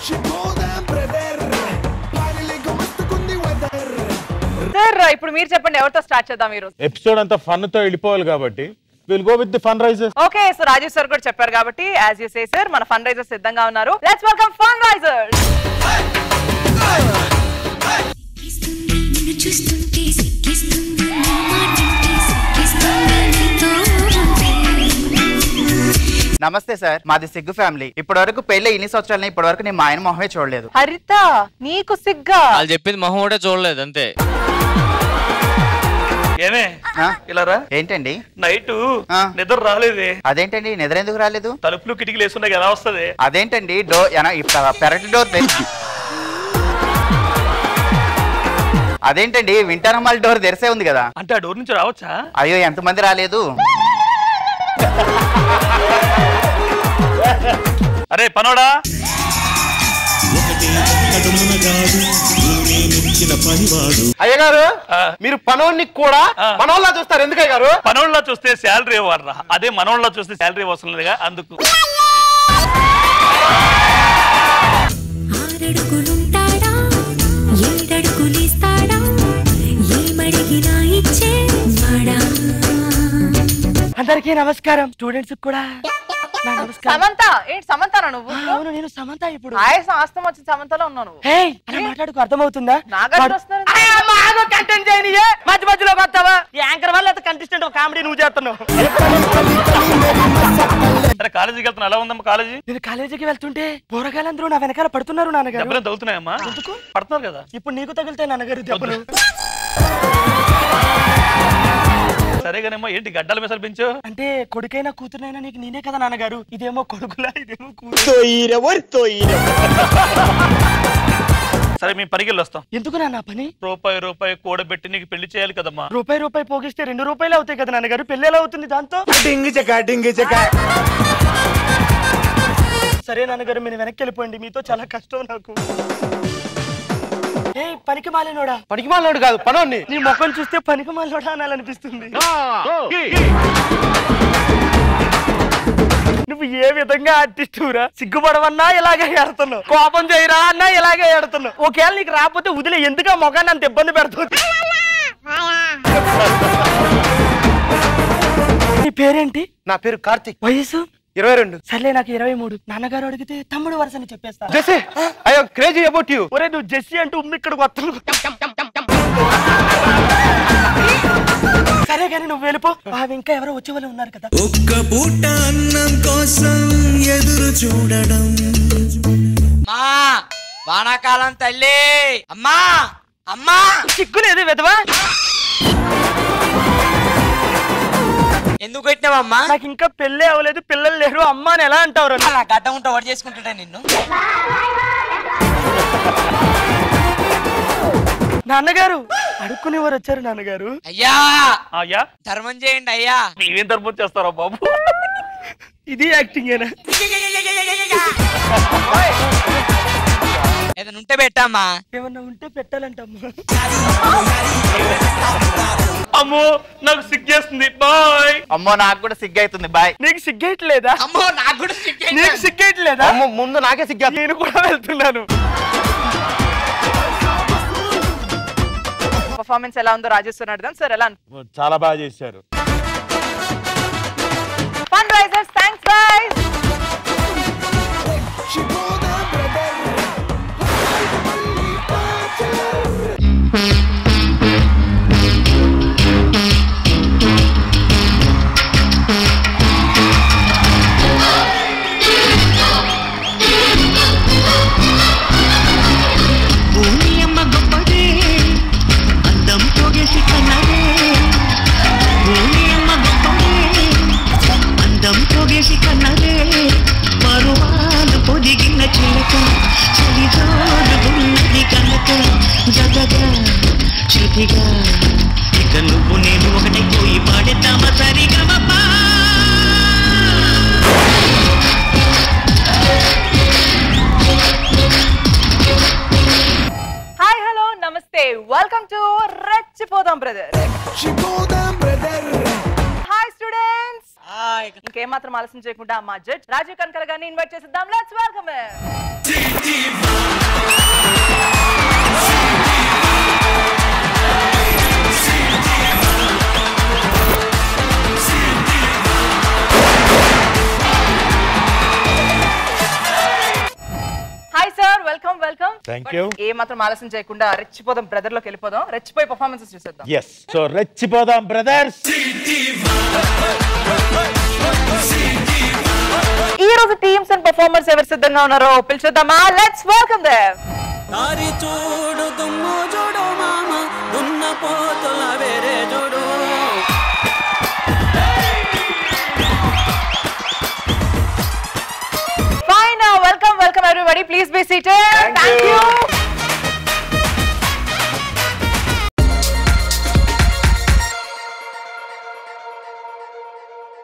Sir ఇప్పుడు మీరు చెప్పండి ఎవరితో స్టార్ట్ చేద్దాం మీరు ఎపిసోడ్ అంతా ఫన్ తో వెళ్ళిపోవాలి కాబట్టి will go with the fun raisers okay so Rajeev sir కూడా చెప్పారు కాబట్టి యాజ్ యూ సే సార్ మన ఫండ్ రైజర్స్ సిద్ధంగా ఉన్నారు లెట్స్ వెల్కమ్ ఫండ్ రైజర్స్ నిన్ను చూస్తుంటే సిక్కిస్తుంది నీ మాటంటే సిక్కిస్తుంది నీతో ఉంటే నమస్తే సార్ మాది సిగ్గు ఫ్యామిలీ ఇప్పటి వరకు పెళ్లి ఇన్ని సంవత్సరాలని ఇప్పటి వరకు నేను మా ఆయన మొహమే చూడలేదు హరిత నీకు సిగ్గా వాళ్ళు చెప్పింది మొహం కూడా చూడలేదు అంతే ఏమే ఆ? ఇలా రా ఏంటండి నైట్ ఆ. నిద్ర రాలేదే అదేంటండి నిద్ర ఎందుకు రాలేదు తలుపులు కిటికీలు వేసుకున్నాక ఎలా వస్తది అదేంటండి డోర్ ఎన- ఈ పె- పెరటి డోర్ తెరిచి అదేంటండి వింటరమ్మాల డోర్ తెరిసే ఉంది కదా అంటే ఆ డోర్ నుంచి రావచ్చా అయ్యో ఎంతమంది రాలేదు అరే పనోడా అయ్యగారు ఆ. మీరు పనోన్ని కూడా ఆ. మనోళ్ళ చూస్తారు ఎందుకయ్య గారు పనోళ్ళ చూస్తే శాలరీ ఇవ్వరా అదే మనోళ్ళ చూస్తే శాలరీ వస్తుందిగా అందుకు ఆరడుగులుంటాడా ఏడడుగులిస్తాడా ఏమడిగినా ఇచ్చే వాడా అందరికీ నమస్కారం స్టూడెంట్స్ కూడా నా నమస్కారం సమంత ఏంటి సమంతనా నువ్వు అవును నేను సమంత ఇప్పుడు ఆయాసం ఆస్తం వచ్చిన సమంతలో ఉన్నావు నువ్వు హే అలా మాట్లాడుకు అర్థమవుతుందా నాగార్జున వస్తున్నారు కంటెంట్ చేయనియే మధ్య మధ్యలోకి వస్తావా ఈ యాంకర్ వల్ల కంటెస్టెంట్ కామెడీ నువ్వు చేస్తున్నావు అరే కాలేజీకి వెళ్తున్నా ఎలా ఉందమ్మా కాలేజీ నేను కాలేజీకి వెళ్తుంటే పోరగాళ్ళందరూ నా వెనకాల పడుతున్నారు నాన్నగారు దెబ్బలు తగులుతున్నాయమ్మా పడుతున్నారు కదా ఇప్పుడు నీకు తగిలితే నాన్నగారు దెబ్బలు సరేగానమ్మా ఏంటి గడ్డల మీద పెంచు అంటే కొడుకైనా కూతురైనా నీకు నేనే కదా నాన్నగారు ఇదేమో కొడుకులా ఇదేమో కూతురు సరే మేము పనికి వస్తాం ఎందుకు నాన్న పని రూపాయి రూపాయి కూడబెట్టి నీకు పెళ్లి చేయాలి కదమ్మా రూపాయి రూపాయి పోగిస్తే రెండు రూపాయలు అవుతాయి కదా నాన్నగారు పెళ్ళి ఎలా అవుతుంది దాంతో డింగి చెక్క డింగి చెక్క సరే నాన్నగారు మీరు వెనక్కి వెళ్ళిపోండి మీతో చాలా కష్టం నాకు ఏ పనికి మాలినోడా పనికి మాలోడు కాదు పనోన్ని నీ ముఖం చూస్తే పనికి మాలినోడా అనాలనిపిస్తుంది నువ్వు ఏ విధంగా ఆర్టిస్టురా సిగ్గుపడవన్నా ఇలాగే ఏడుతున్నావు కోపం చేయరా అన్నా ఇలాగే ఏడుతున్నావు ఒకవేళ నీకు రాకపోతే వదిలే ఎందుకు ఆ ముఖాన్ని అంత ఇబ్బంది పెడుతుంది నీ పేరేంటి నా పేరు కార్తిక్ వయసు ఇరవై రెండు సర్లే నాకు ఇరవై మూడు నాన్నగారు అడిగితే తమ్ముడు వరుసని చెప్పేస్తా జెస్సీ అయ్యో క్రేజీ అబౌట్ యూ ఒరే నువ్వు జెస్సీ అంటూ ఉమ్మి ఇక్కడికి వస్తున్నావు సరే కానీ నువ్వు వెళ్ళిపో అవి ఇంకా ఎవరో వచ్చే వాళ్ళు ఉన్నారు కదా ఒక్క పూట అన్నం కోసం ఎదురు చూడడం మా వానాకాలం తల్లి అమ్మా అమ్మా సిగ్గు లేదు విధవా ఎందుకు పెట్టినావమ్మా నాకు ఇంకా పెళ్ళే అవ్వలేదు పిల్లలు లేరు అమ్మ అని ఎలా అంటావు రా? నా గడ్డ ఉంటే వాడు చేసుకుంటాడా నిన్ను నాన్నగారు అడుక్కునేవారు వచ్చారు నాన్నగారు అయ్యా అయ్యా ధర్మం చేయండి అయ్యా నీవేం తరపు చేస్తారా బాబు ఇది యాక్టింగ్ ఏనా ఏదైనా ఉంటే పెట్టమ్మా ఏమన్నా ఉంటే పెట్టాలంటమ్మా అమ్మో నాకు సిగ్గేస్తుంది బాయ్ అమ్మో నాకు కూడా సిగ్గు అవుతుంది బాయ్ నీకు సిగ్గేయట్లేదా అమ్మో నాకు కూడా సిగ్గైంది. నీకు సిగ్గేయట్లేదా అమ్మో ముందు నాకే సిగ్గా నేను కూడా వెళ్తున్నాను పర్ఫార్మెన్స్ ఎలా ఉందో రాజేశ్వర్ అర్థం సార్ ఎలా చాలా బాగా చేశారు ఫండ్ రైజర్స్ థ్యాంక్స్ గైస్ భూమి అమ్మ గొప్పదే అందం పొగేసి కన్నదే భూమి అమ్మ గొప్పదే అందం పొగేసి కన్నదే మరువాలు పొదిగిన చిలక చలిజోడుకున్నది కనుక జగగా శృతిగా ఇక నువ్వు నేను ఒకటి పోయి పాడేద్దామా సరిగా హాయ్ హలో నమస్తే welcome to Rechipodam brother hi students hi ఇంకేమాత్రం ఆలస్యం చేయకుండా మా జడ్జ్ రాజీవ్ కనకల్ గారిని ఇన్వైట్ చేసిద్దాం let's welcome hi sir welcome welcome Thank you. ఏ మాత్రం ఆలస్యం చేయకుండా రెచ్చిపోదాం బ్రదర్ లోకి వెళ్ళిపోదాం రెచ్చిపోయి పర్ఫార్మెన్సెస్ చూసేద్దాం ఎస్ సో రెచ్చిపోదాం బ్రదర్స్ ఈ రోజు టీమ్స్ అండ్ పర్ఫార్మర్స్ ఎవరు సిద్ధంగా ఉన్నారో పిలిచేద్దామా లెట్స్ వెల్కమ్ దేమ్ దారి చూడు దుమ్ము చూడు మామ దున్న పోతుల వేరే చూడు fine welcome welcome everybody please be seated thank you